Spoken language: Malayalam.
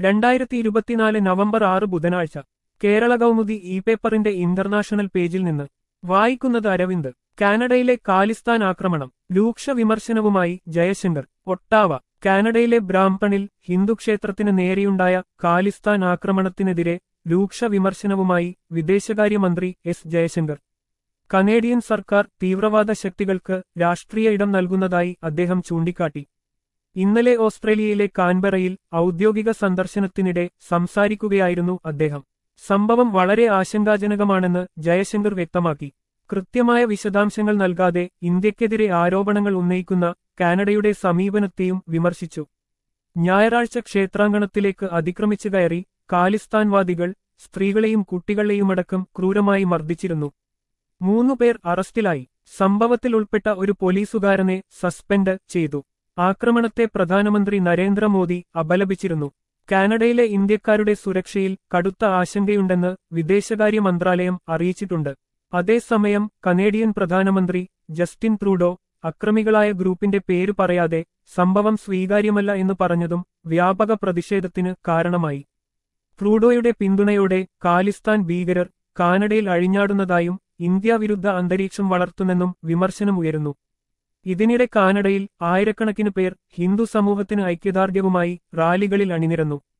രണ്ടായിരത്തി ഇരുപത്തിനാല് നവംബർ ആറ് ബുധനാഴ്ച കേരള കൗമുദി ഇ പേപ്പറിന്റെ ഇന്റർനാഷണൽ പേജിൽ നിന്ന് വായിക്കുന്നത് അരവിന്ദ് കാനഡയിലെ കാലിസ്ഥാൻ ആക്രമണം രൂക്ഷ വിമർശനവുമായി ജയശങ്കർ ഒട്ടാവ കാനഡയിലെ ബ്രാംപണിൽ ഹിന്ദുക്ഷേത്രത്തിന് നേരെയുണ്ടായ കാലിസ്ഥാൻ ആക്രമണത്തിനെതിരെ രൂക്ഷ വിമർശനവുമായി വിദേശകാര്യമന്ത്രി എസ് ജയശങ്കർ കനേഡിയൻ സർക്കാർ തീവ്രവാദ ശക്തികൾക്ക് രാഷ്ട്രീയ ഇടം നൽകുന്നതായി അദ്ദേഹം ചൂണ്ടിക്കാട്ടി ഇന്നലെ ഓസ്ട്രേലിയയിലെ കാൻബറയിൽ ഔദ്യോഗിക സന്ദർശനത്തിനിടെ സംസാരിക്കുകയായിരുന്നു അദ്ദേഹം സംഭവം വളരെ ആശങ്കാജനകമാണെന്ന് ജയശങ്കർ വ്യക്തമാക്കി കൃത്യമായ വിശദാംശങ്ങൾ നൽകാതെ ഇന്ത്യക്കെതിരെ ആരോപണങ്ങൾ ഉന്നയിക്കുന്ന കാനഡയുടെ സമീപനത്തെയും വിമർശിച്ചു ഞായറാഴ്ച ക്ഷേത്രാങ്കണത്തിലേക്ക് അതിക്രമിച്ചു കയറി കാലിസ്ഥാൻവാദികൾ സ്ത്രീകളെയും കുട്ടികളെയുമടക്കം ക്രൂരമായി മർദ്ദിച്ചിരുന്നു മൂന്നുപേർ അറസ്റ്റിലായി സംഭവത്തിൽ ഉൾപ്പെട്ട ഒരു പോലീസുകാരനെ സസ്പെൻഡ് ചെയ്തു ആക്രമണത്തെ പ്രധാനമന്ത്രി നരേന്ദ്രമോദി അപലപിച്ചിരുന്നു കാനഡയിലെ ഇന്ത്യക്കാരുടെ സുരക്ഷയിൽ കടുത്ത ആശങ്കയുണ്ടെന്ന് വിദേശകാര്യ മന്ത്രാലയം അറിയിച്ചിട്ടുണ്ട് അതേസമയം കനേഡിയൻ പ്രധാനമന്ത്രി ജസ്റ്റിൻ ട്രൂഡോ അക്രമികളായ ഗ്രൂപ്പിന്റെ പേര് പറയാതെ സംഭവം സ്വീകാര്യമല്ല എന്ന് പറഞ്ഞതും വ്യാപക പ്രതിഷേധത്തിന് കാരണമായി ട്രൂഡോയുടെ പിന്തുണയോടെ കാലിസ്ഥാൻ ഭീകരർ കാനഡയിൽ അഴിഞ്ഞാടുന്നതായും ഇന്ത്യ വിരുദ്ധ അന്തരീക്ഷം വളർത്തുന്നെന്നും വിമർശനമുയരുന്നു ഇതിനിടെ കാനഡയിൽ ആയിരക്കണക്കിന് പേർ ഹിന്ദു സമൂഹത്തിന് ഐക്യദാർഢ്യവുമായി റാലികളിൽ അണിനിരന്നു